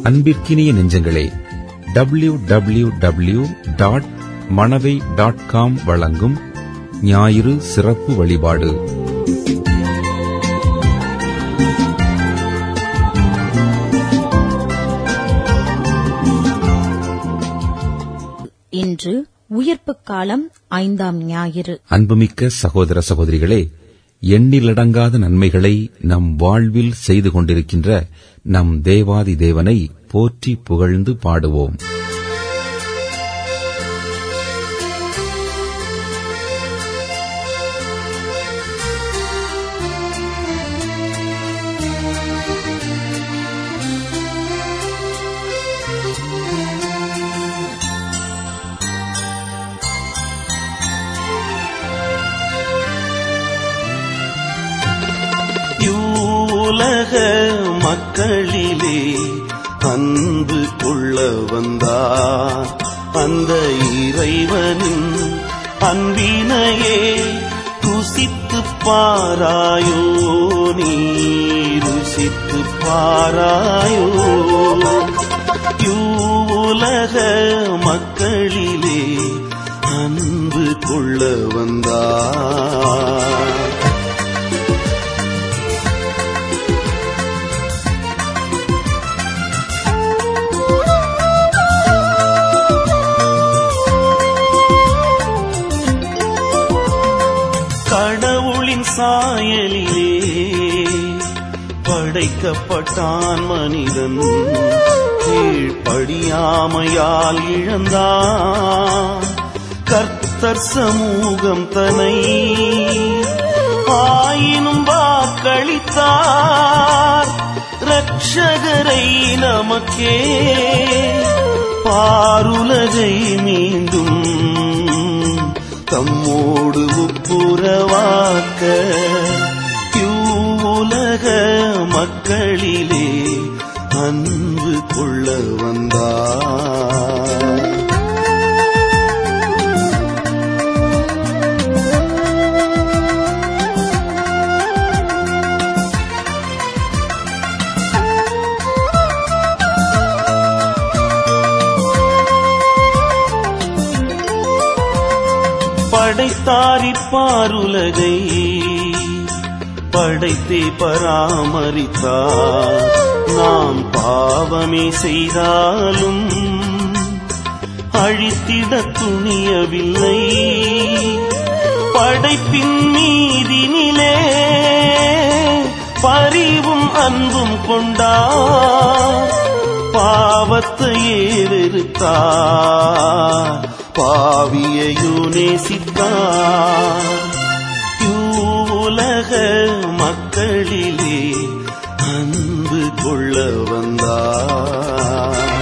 அன்பிற்கினிய நெஞ்சங்களே W W W dot Manavai dot com வழங்கும் ஞாயிறு சிறப்பு வழிபாடு இன்று உயிர்ப்புக் காலம் ஐந்தாம் ஞாயிறு அன்புமிக்க சகோதர சகோதரிகளே எண்ணிலடங்காத நன்மைகளை நம் வாழ்வில் செய்து கொண்டிருக்கின்ற நம் தேவாதி தேவனை போற்றி புகழ்ந்து பாடுவோம் யூலக மக்களிலே அன்பு கொள்ள வந்தார் அந்த இறைவனின் அன்பினையே ருசித்து பாராயோ நீ ருசித்து பாராயோ யூலக மக்களிலே அன்பு கொள்ள வந்தார் கடவுளின் சாயலிலே படைக்கப்பட்டான் மனிதன் கீழ்ப்படியாமையால் இழந்தான் கர்த்தர் சமூகம் தனை ஆயினும் வாக்களித்தார் ரட்சகரை நமக்கே பாருலகை மீண்டும் தம்மோடு ஒப்புரவாக்க இவ்வுலக மக்களிலே அன்பு கொள்ள வந்தார் படைத்தாரிப்பாருலகை படைத்தே பராமரித்தார் நாம் பாவமே செய்தாலும் அழித்திட துணியவில்லை படைப்பின் மீதினிலே பரிவும் அன்பும் கொண்டார் பாவத்தையே வெறுத்தார் பாவியையோ நேசித்தார் யூலக மக்களிலே அன்பு கொள்ள வந்தார்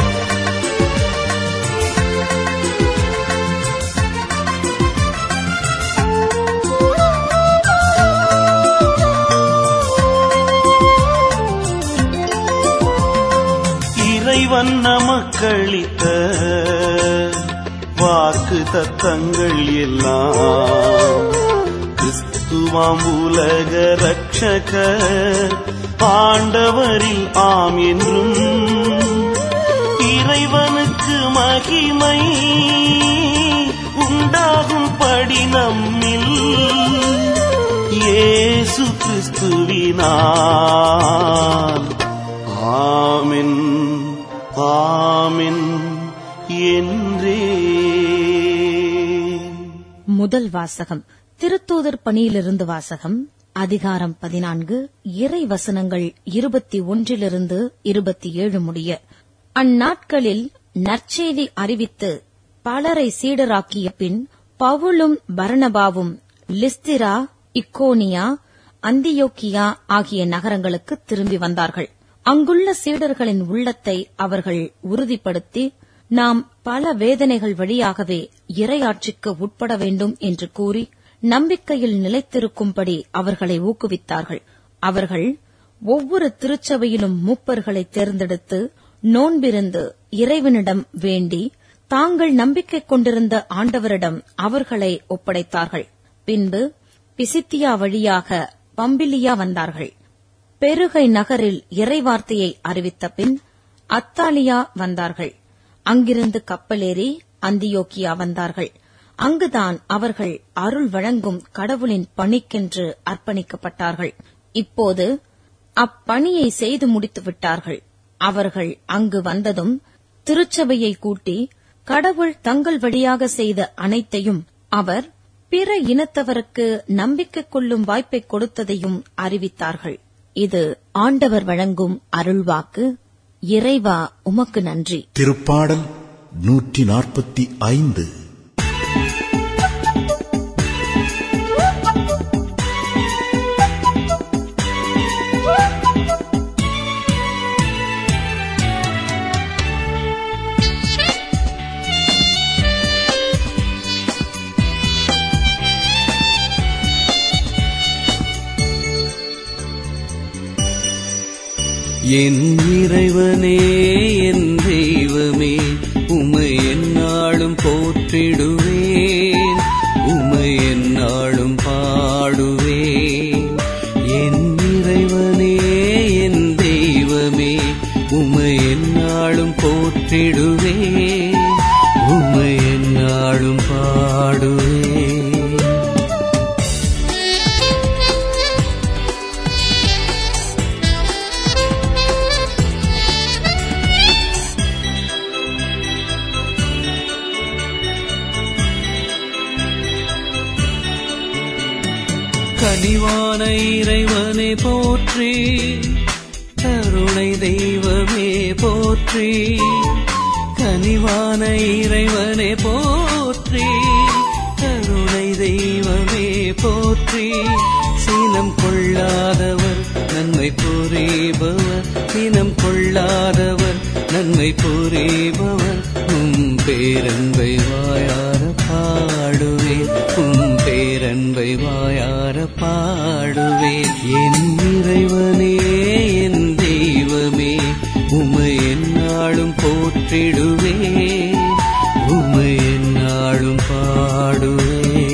இறைவன் நமக்களித்த வாக்கு தத்தங்கள் எல்லாம் கிறிஸ்துவாம் உலக ரட்சக ஆண்டவரில் ஆம் என்றும் இறைவனுக்கு மகிமை உண்டாகும் படி நம்மில் இயேசு கிறிஸ்துவினால் ஆமென் ஆமென் என்றே முதல் வாசகம் திருத்தூதர் பணியிலிருந்து வாசகம் அதிகாரம் பதினான்கு இறை வசனங்கள் இருபத்தி ஒன்றிலிருந்து இருபத்தி ஏழு முடிய அந்நாட்களில் நற்செய்தி அறிவித்து பலரை சீடராக்கிய பின் பவுலும் பரணபாவும் லிஸ்திரா இக்கோனியா அந்தியோக்கியா ஆகிய நகரங்களுக்கு திரும்பி வந்தார்கள் அங்குள்ள சீடர்களின் உள்ளத்தை அவர்கள் உறுதிப்படுத்தி நாம் பல வேதனைகள் வழியாகவே இறையாட்சிக்கு உட்பட வேண்டும் என்று கூறி நம்பிக்கையில் நிலைத்திருக்கும்படி அவர்களை ஊக்குவித்தார்கள் அவர்கள் ஒவ்வொரு திருச்சபையிலும் மூப்பர்களை தேர்ந்தெடுத்து நோன்பிருந்து இறைவனிடம் வேண்டி தாங்கள் நம்பிக்கை கொண்டிருந்த ஆண்டவரிடம் அவர்களை ஒப்படைத்தார்கள் பின்பு பிசித்தியா வழியாக பம்பிலியா வந்தார்கள் பெருகை நகரில் இறைவார்த்தையை அறிவித்த பின் அத்தாலியா வந்தார்கள் அங்கிருந்து கப்பலேறி அந்தியோக்கியா வந்தார்கள் அங்குதான் அவர்கள் அருள் வழங்கும் கடவுளின் பணிக்கென்று அர்ப்பணிக்கப்பட்டார்கள் இப்போது அப்பணியை செய்து முடித்து விட்டார்கள் அவர்கள் அங்கு வந்ததும் திருச்சபையை கூட்டி கடவுள் தங்கள் வழியாக செய்த அனைத்தையும் அவர் பிற இனத்தவருக்கு நம்பிக்கை கொள்ளும் வாய்ப்பை கொடுத்ததையும் அறிவித்தார்கள் இது ஆண்டவர் வழங்கும் அருள்வாக்கு இறைவா உமக்கு நன்றி திருப்பாடல் நூற்றி நாற்பத்தி ஐந்து என் இறைவனே என் தெய்வமே உமை எந்நாளும் போற்றிடுவேன் உமை எந்நாளும் பாடுவேன் என் இறைவனே என் தெய்வமே உமை எந்நாளும் போற்றிடுவேன் உமை எந்நாளும் பாடுவேன் கனிவான இறைவனை போற்றி கருணை தெய்வமே போற்றி கனிவான இறைவனை போற்றி கருணை தெய்வமே போற்றி சீனம் கொள்ளாதவர் நன்மை புரிபவர் சீனம் கொள்ளாதவர் நன்மை புரிபவர் உம் பேரன்பை வாயார பாடுவேன் உம் பேரன்பை வாயார பாடுவேன் என் இறைவனே என் தெய்வமே உமை எந்நாளும் போற்றிடுவேன் உமை எந்நாளும் பாடுவேன்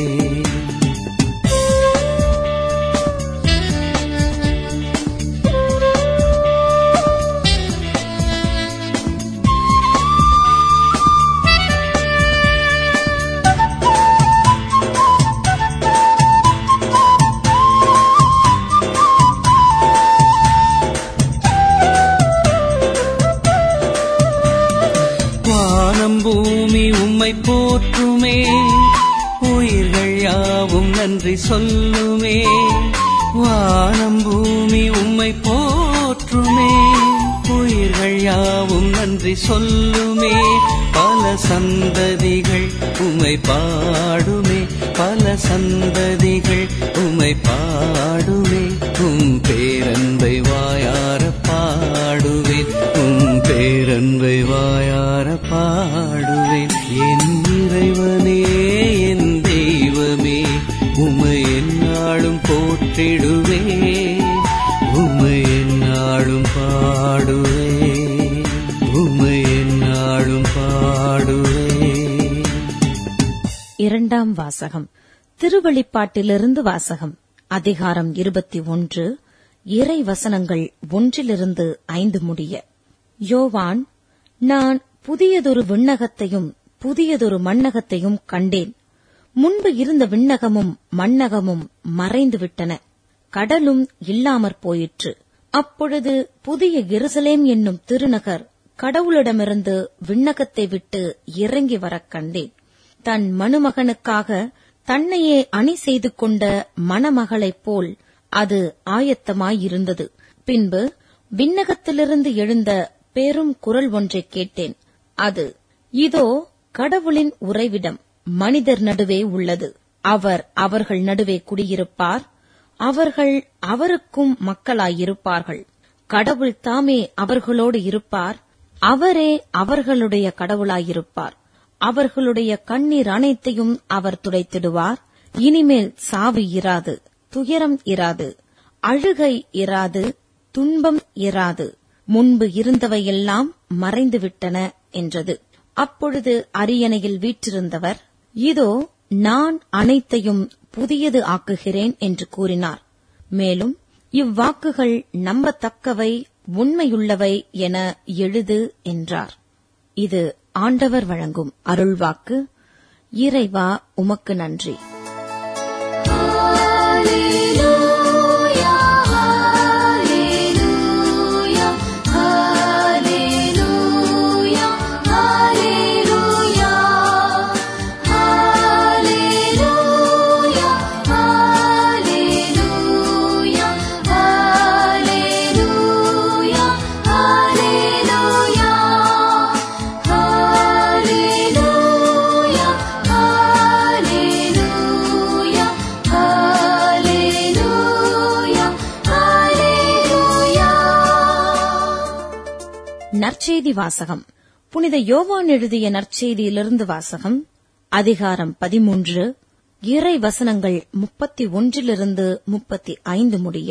வானம் பூமி உம்மை போற்றுமே உயிர்கள் யாவும் நன்றி சொல்லுமே வானம் பூமி உம்மை போற்றுமே உயிர்கள் யாவும் நன்றி சொல்லுமே பல சந்ததிகள் உம்மை பாடுமே பல சந்ததிகள் உம்மை பாடுமே உம் பேரன்பை வாயார பாடுவேன் உம் பேரன்பை வாயார பாடுவேன் என் இறைவனே என் தெய்வமே உமை எந்நாளும் போற்றிடுவேன் உமை எந்நாளும் பாடுவேன் உமை எந்நாளும் பாடுவேன் இரண்டாம் வாசகம் திருவெளிப்பாட்டிலிருந்து வாசகம் அதிகாரம் இருபத்தி ஒன்று இறை வசனங்கள் ஒன்றிலிருந்து ஐந்து முடிய யோவான் நான் புதியதொரு விண்ணகத்தையும் புதியதொரு மண்ணகத்தையும் கண்டேன் முன்பு இருந்த விண்ணகமும் மண்ணகமும் மறைந்து விட்டன கடலும் இல்லாமற் போயிற்று அப்பொழுது புதிய எருசலேம் என்னும் திருநகர் கடவுளிடமிருந்து விண்ணகத்தை விட்டு இறங்கி வரக் கண்டேன் தன் மணுமகனுக்காக தன்னையே அணி செய்து கொண்ட மணமகளைப் போல் அது ஆயத்தமாயிருந்தது பின்பு விண்ணகத்திலிருந்து எழுந்த பெரும் குரல் ஒன்றைக் கேட்டேன் அது இதோ கடவுளின் உறைவிடம் மனிதர் நடுவே உள்ளது அவர் அவர்கள் நடுவே குடியிருப்பார் அவர்கள் அவருக்கும் மக்களாயிருப்பார்கள் கடவுள் தாமே அவர்களோடு இருப்பார் அவரே அவர்களுடைய கடவுளாயிருப்பார் அவர்களுடைய கண்ணீர் அனைத்தையும் அவர் துடைத்திடுவார் இனிமேல் சாவு இராது துயரம் இராது அழுகை இராது துன்பம் இராது முன்பு இருந்தவையெல்லாம் மறைந்துவிட்டன என்றது அப்பொழுது அரியணையில் வீற்றிருந்தவர் இதோ நான் அனைத்தையும் புதியது ஆக்குகிறேன் என்று கூறினார் மேலும் இவ்வாக்குகள் நம்பத்தக்கவை உண்மையுள்ளவை என எழுது என்றார் இது ஆண்டவர் வழங்கும் அருள்வாக்கு இறைவா உமக்கு நன்றி நற்செய்தி வாசகம் புனித யோவான் எழுதிய நற்செய்தியிலிருந்து வாசகம் அதிகாரம் பதிமூன்று இறை வசனங்கள் முப்பத்தி ஒன்றிலிருந்து முப்பத்தி ஐந்து முடிய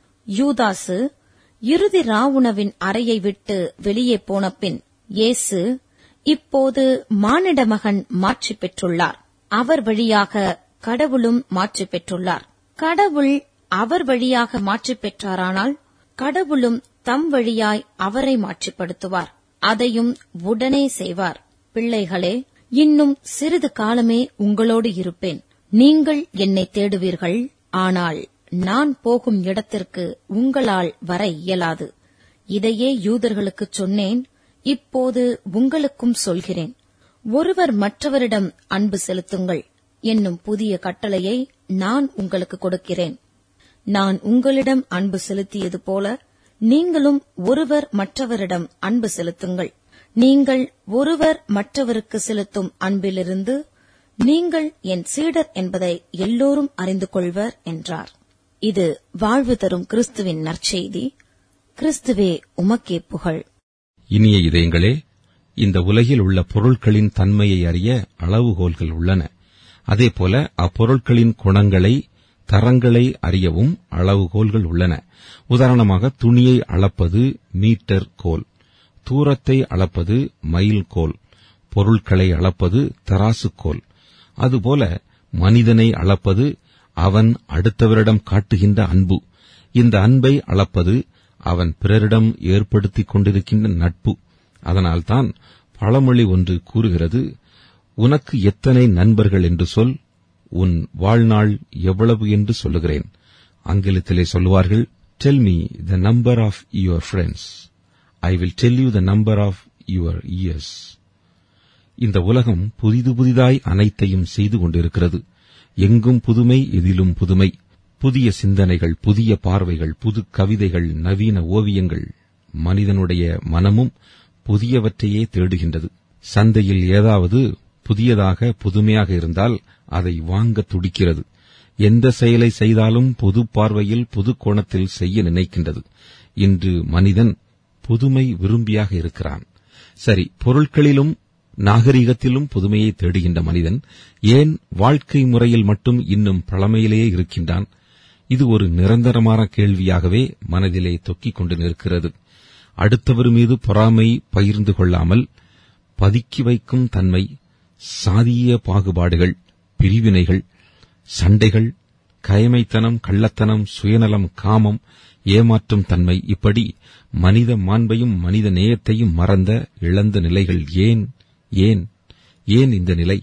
யூதாசு இறுதி ராவுணவின் அறையை விட்டு வெளியே போன பின் இயேசு இப்போது மானிட மகன் மாற்றி பெற்றுள்ளார் அவர் வழியாக கடவுளும் மாற்றி பெற்றுள்ளார் கடவுள் அவர் வழியாக மாற்றி பெற்றாரானால் கடவுளும் தம் வழியாய் அவரை மாற்றிப்படுத்துவார் அதையும் உடனே செய்வார் பிள்ளைகளே இன்னும் சிறிது காலமே உங்களோடு இருப்பேன் நீங்கள் என்னை தேடுவீர்கள் ஆனால் நான் போகும் இடத்திற்கு உங்களால் வர இயலாது இதையே யூதர்களுக்குச் சொன்னேன் இப்போது உங்களுக்கும் சொல்கிறேன் ஒருவர் மற்றவரிடம் அன்பு செலுத்துங்கள் என்னும் புதிய கட்டளையை நான் உங்களுக்கு கொடுக்கிறேன் நான் உங்களிடம் அன்பு செலுத்தியது போல நீங்களும் ஒருவர் மற்றவரிடம் அன்பு செலுத்துங்கள் நீங்கள் ஒருவர் மற்றவருக்கு செலுத்தும் அன்பிலிருந்து நீங்கள் என் சீடர் என்பதை எல்லோரும் அறிந்து கொள்வர் என்றார் இது வாழ்வு தரும் கிறிஸ்துவின் நற்செய்தி கிறிஸ்துவே உமக்கே புகழ் இனிய இதயங்களே இந்த உலகில் உள்ள பொருட்களின் தன்மையை அறிய அளவுகோல்கள் உள்ளன அதேபோல அப்பொருட்களின் குணங்களை தரங்களை அறியவும் அளவுகோல்கள் உள்ளன உதாரணமாக துணியை அளப்பது மீட்டர் கோல் தூரத்தை அளப்பது மைல் கோல் பொருட்களை அளப்பது தராசு கோல் அதுபோல மனிதனை அளப்பது அவன் அடுத்தவரிடம் காட்டுகின்ற அன்பு இந்த அன்பை அளப்பது அவன் பிறரிடம் ஏற்படுத்திக் கொண்டிருக்கின்ற நட்பு அதனால்தான் பழமொழி ஒன்று கூறுகிறது உனக்கு எத்தனை நண்பர்கள் என்று சொல் உன் வாழ்நாள் எவ்வளவு என்று சொல்லுகிறேன் ஆங்கிலத்திலே சொல்லுவார்கள் tell me the number of your friends I will tell you the number of your years இந்த உலகம் புதிது புதிதாய் அனைத்தையும் செய்து கொண்டிருக்கிறது எங்கும் புதுமை எதிலும் புதுமை புதிய சிந்தனைகள் புதிய பார்வைகள் புது கவிதைகள் நவீன ஓவியங்கள் மனிதனுடைய மனமும் புதியவற்றையே தேடுகின்றது சந்தையில் ஏதாவது புதியதாக புதுமையாக இருந்தால் அதை வாங்க துடிக்கிறது எந்த செயலை செய்தாலும் பொது பார்வையில் புது கோணத்தில் செய்ய நினைக்கின்றது இன்று மனிதன் புதுமை விரும்பியாக இருக்கிறான் சரி பொருட்களிலும் நாகரிகத்திலும் புதுமையை தேடுகின்ற மனிதன் ஏன் வாழ்க்கை முறையில் மட்டும் இன்னும் பழமையிலேயே இருக்கின்றான் இது ஒரு நிரந்தரமான கேள்வியாகவே மனதிலே தொக்கிக் கொண்டு நிற்கிறது அடுத்தவர் மீது பொறாமை பகிர்ந்து கொள்ளாமல் பதுக்கி வைக்கும் தன்மை சாதிய பாகுபாடுகள் பிரிவினைகள் சண்டைகள் கயமைத்தனம் கள்ளத்தனம் சுயநலம் காமம் ஏமாற்றும் தன்மை இப்படி மனித மாண்பையும் மனித நேயத்தையும் மறந்த இழந்த நிலைகள் ஏன் ஏன் ஏன் இந்த நிலை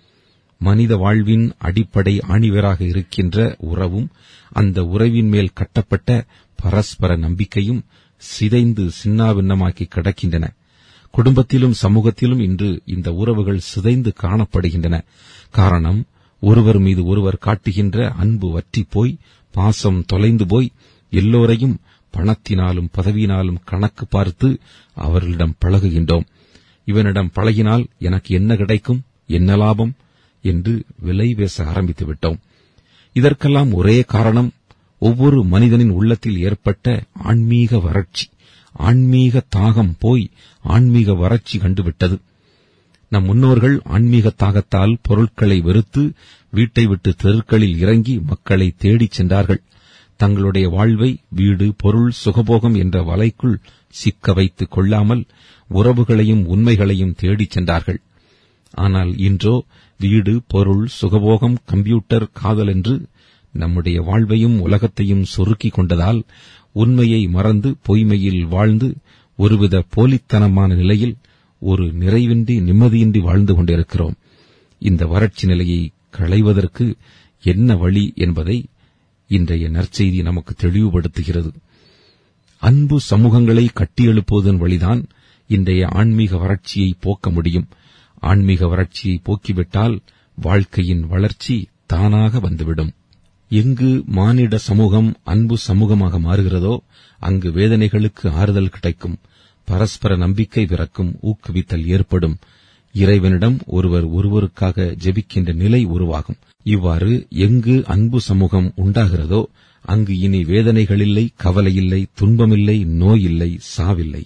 மனித வாழ்வின் அடிப்படை ஆணிவராக இருக்கின்ற உறவும் அந்த உறவின் மேல் கட்டப்பட்ட பரஸ்பர நம்பிக்கையும் சிதைந்து சின்னாபின்னமாக்கி கிடக்கின்றன குடும்பத்திலும் சமூகத்திலும் இன்று இந்த உறவுகள் சிதைந்து காணப்படுகின்றன காரணம் ஒருவர் மீது ஒருவர் காட்டுகின்ற அன்பு வற்றி போய் பாசம் தொலைந்து போய் எல்லோரையும் பணத்தினாலும் பதவியினாலும் கணக்கு பார்த்து அவர்களிடம் பழகுகின்றோம் இவனிடம் பழகினால் எனக்கு என்ன கிடைக்கும் என்ன லாபம் என்று விலை பேச ஆரம்பித்து விட்டோம் இதற்கெல்லாம் ஒரே காரணம் ஒவ்வொரு மனிதனின் உள்ளத்தில் ஏற்பட்ட ஆன்மீக வறட்சி ஆன்மீக தாகம் போய் ஆன்மீக வறட்சி கண்டுவிட்டது நம் முன்னோர்கள் ஆன்மீக தாகத்தால் பொருட்களை வெறுத்து வீட்டை விட்டு தெருக்களில் இறங்கி மக்களை தேடிச் சென்றார்கள் தங்களுடைய வாழ்வை வீடு பொருள் சுகபோகம் என்ற வலைக்குள் சிக்க வைத்துக் கொள்ளாமல் உறவுகளையும் உண்மைகளையும் தேடிச் சென்றார்கள் ஆனால் இன்றோ வீடு பொருள் சுகபோகம் கம்ப்யூட்டர் காதல் என்று நம்முடைய வாழ்வையும் உலகத்தையும் சொருக்கிக் கொண்டதால் உண்மையை மறந்து பொய்மையில் வாழ்ந்து ஒருவித போலித்தனமான நிலையில் ஒரு நிறைவின்றி நிம்மதியின்றி வாழ்ந்து கொண்டிருக்கிறோம் இந்த வறட்சி நிலையை களைவதற்கு என்ன வழி என்பதை இன்றைய நற்செய்தி நமக்கு தெளிவுபடுத்துகிறது அன்பு சமூகங்களை கட்டியெழுப்புவதன் வழிதான் இன்றைய ஆன்மீக வறட்சியை போக்க முடியும் ஆன்மீக வறட்சியை போக்கிவிட்டால் வாழ்க்கையின் வளர்ச்சி தானாக வந்துவிடும் எங்கு மானிட சமூகம் அன்பு சமூகமாக மாறுகிறதோ அங்கு வேதனைகளுக்கு ஆறுதல் கிடைக்கும் பரஸ்பர நம்பிக்கை பிறக்கும் ஊக்குவித்தல் ஏற்படும் இறைவனிடம் ஒருவர் ஒருவருக்காக ஜெபிக்கின்ற நிலை உருவாகும் இவ்வாறு எங்கு அன்பு சமூகம் உண்டாகிறதோ அங்கு இனி வேதனைகளில்லை கவலையில்லை துன்பமில்லை நோயில்லை சாவில்லை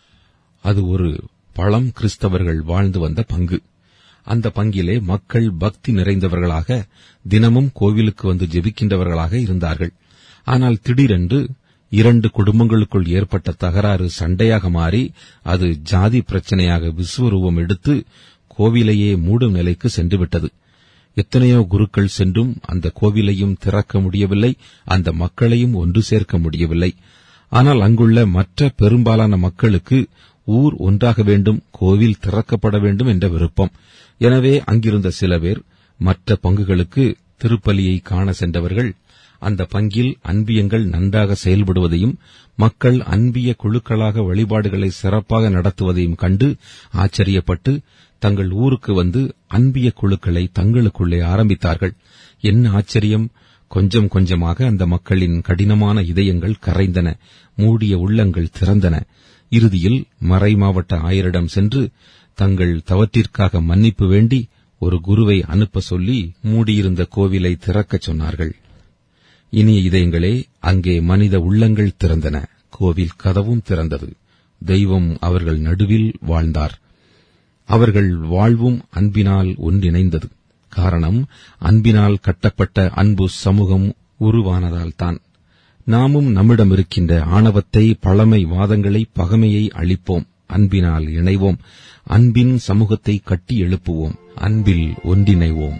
அது ஒரு பழம் கிறிஸ்தவர்கள் வாழ்ந்து வந்த பங்கு அந்த பங்கிலே மக்கள் பக்தி நிறைந்தவர்களாக தினமும் கோவிலுக்கு வந்து ஜெபிக்கின்றவர்களாக இருந்தார்கள் ஆனால் திடீரென்று இரண்டு குடும்பங்களுக்குள் ஏற்பட்ட தகராறு சண்டையாக மாறி அது ஜாதி பிரச்சனையாக விஸ்வரூபம் எடுத்து கோவிலையே மூடும் நிலைக்கு சென்றுவிட்டது எத்தனையோ குருக்கள் சென்றும் அந்த கோவிலையும் திறக்க முடியவில்லை அந்த மக்களையும் ஒன்று சேர்க்க முடியவில்லை ஆனால் அங்குள்ள மற்ற பெரும்பாலான மக்களுக்கு ஊர் ஒன்றாக வேண்டும் கோவில் திறக்கப்பட வேண்டும் என்ற விருப்பம் எனவே அங்கிருந்த சில பேர் மற்ற பங்குகளுக்கு திருப்பலியை காண சென்றவர்கள் அந்த பங்கில் அன்பியங்கள் நன்றாக செயல்படுவதையும் மக்கள் அன்பிய குழுக்களாக வழிபாடுகளை சிறப்பாக நடத்துவதையும் கண்டு ஆச்சரியப்பட்டு தங்கள் ஊருக்கு வந்து அன்பிய குழுக்களை தங்களுக்குள்ளே ஆரம்பித்தார்கள் என்ன ஆச்சரியம் கொஞ்சம் கொஞ்சமாக அந்த மக்களின் கடினமான இதயங்கள் கரைந்தன மூடிய உள்ளங்கள் திறந்தன இறுதியில் மறைமாவட்ட ஆயரிடம் சென்று தங்கள் தவற்றிற்காக மன்னிப்பு வேண்டி ஒரு குருவை அனுப்ப சொல்லி மூடியிருந்த கோவிலை திறக்கச் சொன்னார்கள் இனிய இதயங்களே அங்கே மனித உள்ளங்கள் திறந்தன கோவில் கதவும் திறந்தது தெய்வம் அவர்கள் நடுவில் வாழ்ந்தார் அவர்கள் வாழ்வும் அன்பினால் ஒன்றிணைந்தது காரணம் அன்பினால் கட்டப்பட்ட அன்பு சமூகம் உருவானதால்தான் நாமும் நம்மிடம் இருக்கின்ற ஆணவத்தை பழமை வாதங்களை பகமையை அழிப்போம் அன்பினால் இணைவோம் அன்பின் சமூகத்தை கட்டி எழுப்புவோம் அன்பில் ஒன்றிணைவோம்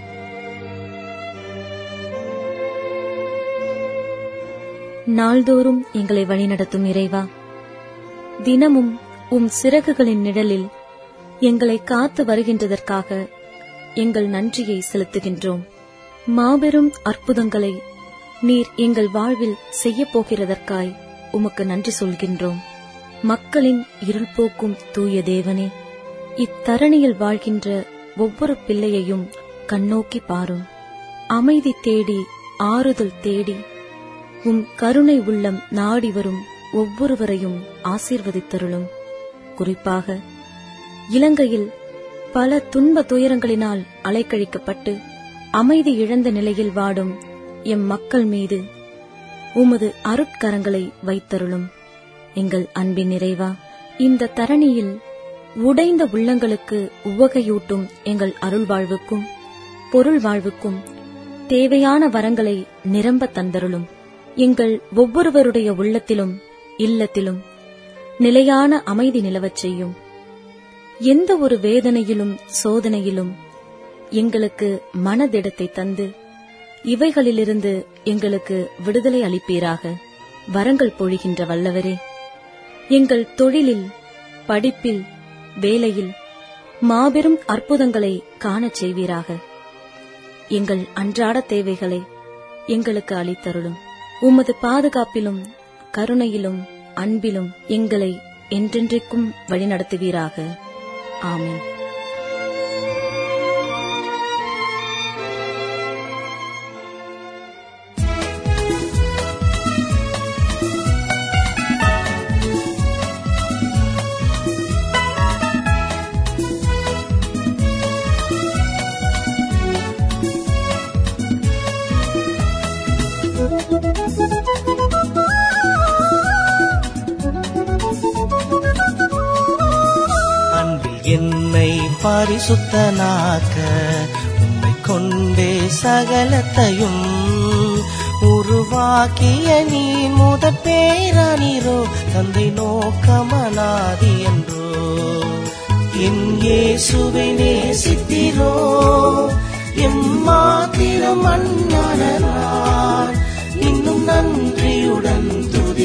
நாள்தோறும் எங்களை வழிநடத்தும் இறைவா தினமும் உம் சிறகுகளின் நிழலில் எங்களை காத்து வருகின்றதற்காக எங்கள் நன்றியை செலுத்துகின்றோம் மாபெரும் அற்புதங்களை நீர் எங்கள் வாழ்வில் செய்யப் போகிறதற்காய் உமக்கு நன்றி சொல்கின்றோம் மக்களின் இருள் போக்கும் தூய தேவனே இத்தரணியில் வாழ்கின்ற ஒவ்வொரு பிள்ளையையும் கண்ணோக்கி பாரும் அமைதி தேடி ஆறுதல் தேடி உம் கருணை உள்ளம் நாடி வரும் ஒவ்வொருவரையும் ஆசீர்வதித்தருளும் குறிப்பாக இலங்கையில் பல துன்ப துயரங்களினால் அலைக்கழிக்கப்பட்டு அமைதி இழந்த நிலையில் வாடும் எம் மக்கள் மீது உமது அருட்கரங்களை வைத்தருளும் எங்கள் அன்பின் நிறைவா இந்த தரணியில் உடைந்த உள்ளங்களுக்கு உவகையூட்டும் எங்கள் அருள் வாழ்வுக்கும் பொருள் வாழ்வுக்கும் தேவையான வரங்களை நிரம்ப தந்தருளும் எங்கள் ஒவ்வொருவருடைய உள்ளத்திலும் இல்லத்திலும் நிலையான அமைதி நிலவச் செய்யும் எந்த ஒரு வேதனையிலும் சோதனையிலும் எங்களுக்கு மனதிடத்தை தந்து இவைகளிலிருந்து எங்களுக்கு விடுதலை அளிப்பீராக வரங்கள் பொழிகின்ற வல்லவரே எங்கள் தொழிலில் படிப்பில் வேலையில் மாபெரும் அற்புதங்களை காணச் செய்வீராக எங்கள் அன்றாட தேவைகளை எங்களுக்கு அளித்தருளும் உமது பாதுகாப்பிலும் கருணையிலும் அன்பிலும் எங்களை என்றென்றைக்கும் வழிநடத்துவீராக ஆமென் அன்பில் என்னை பரிசுத்தனாக்க உம்மை கொண்டே சகலத்தையும் உருவாக்கிய நீ முத பேரானீரோ தந்தை நோக்கமனாதி என்றோ என் இயேசுவை நேசித்தீரோ எம்மாத்திரம் அண்ணான நான் இன்னும் நன்றியுடன் துதி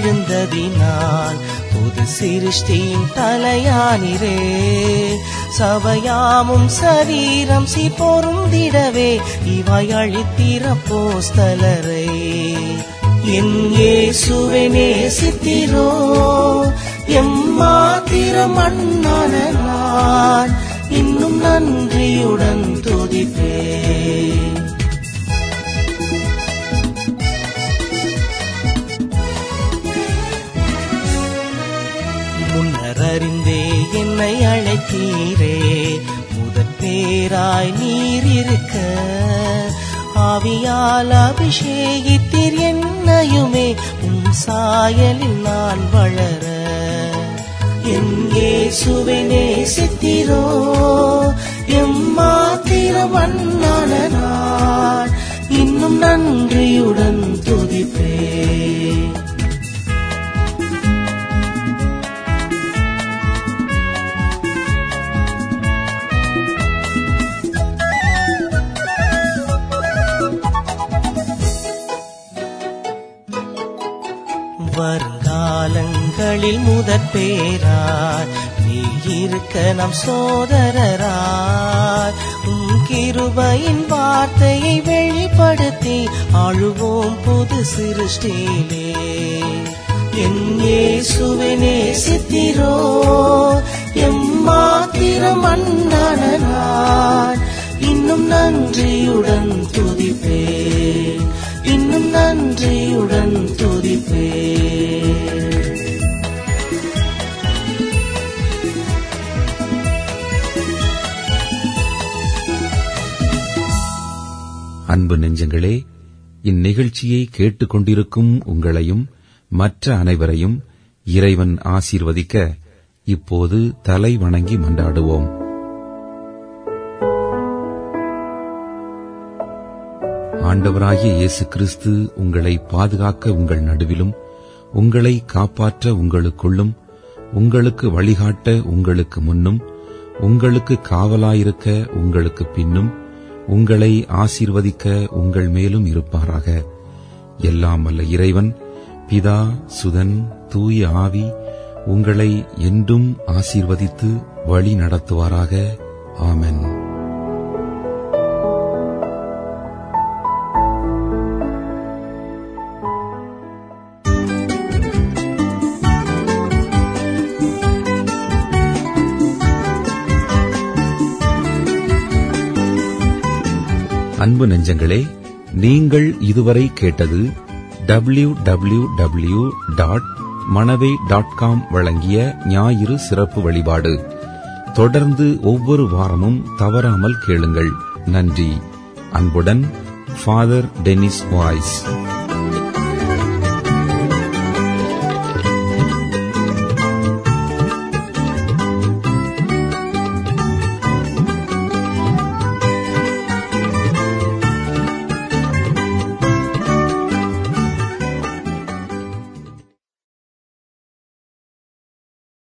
எழுந்ததினால் புது சிருஷ்டியின் தலையானிரே சபையாமும் சரீரம் சி பொருந்திடவே இவாய் அழித்திர போஸ்தலரை என் இயேசுவை நேசித்திரோ எம்மாத்திரம் அண்ணான நான் இன்னும் நன்றியுடன் துதிப்பேன் முன்னர் அறிந்தே என்னை அழைத்தீரே முதற் பேராய் நீர் இருக்க ஆவியால் அபிஷேகித்தீர் என்னையுமே உம் சாயலில் நான் வளர என் இயேசுவை நேசித்தீரோ எம்மாத்திரம் அண்ணான நான் இன்னும் நன்றியுடன் துதிப்பேன் வருங்காலங்களில் முதற் பேராய் நீ இருக்க நம் சோதரராய் உம் கிருபையின் வார்த்தையை வெளிப்படுத்தி ஆளுவோம் புது சிருஷ்டியிலே என் இயேசுவை நேசித்திரோ எம்மாத்திரம் அண்ணான நான் இன்னும் நன்றியுடன் துதிப்பேன் இன்னும் நன்றியுடன் துதிப்பேன் அன்பு நெஞ்சங்களே இந்நிகழ்ச்சியை கேட்டுக் கொண்டிருக்கும் உங்களையும் மற்ற அனைவரையும் இறைவன் ஆசீர்வதிக்க இப்போது தலை வணங்கி மன்றாடுவோம் ஆண்டவராகிய இயேசு கிறிஸ்து உங்களை பாதுகாக்க உங்கள் நடுவிலும் உங்களை காப்பாற்ற உங்களுக்குள்ளும் உங்களுக்கு வழிகாட்ட உங்களுக்கு முன்னும் உங்களுக்கு காவலாயிருக்க உங்களுக்கு பின்னும் உங்களை ஆசீர்வதிக்க உங்கள் மேலும் இருப்பாராக எல்லாம் வல்ல இறைவன் பிதா சுதன் தூய ஆவி உங்களை என்றும் ஆசீர்வதித்து வழி நடத்துவாராக ஆமென் அன்பு நெஞ்சங்களே நீங்கள் இதுவரை கேட்டது W W W dot Manavai dot com வழங்கிய ஞாயிறு சிறப்பு வழிபாடு தொடர்ந்து ஒவ்வொரு வாரமும் தவறாமல் கேளுங்கள் நன்றி அன்புடன் ஃபாதர் டெனிஸ் வாய்ஸ்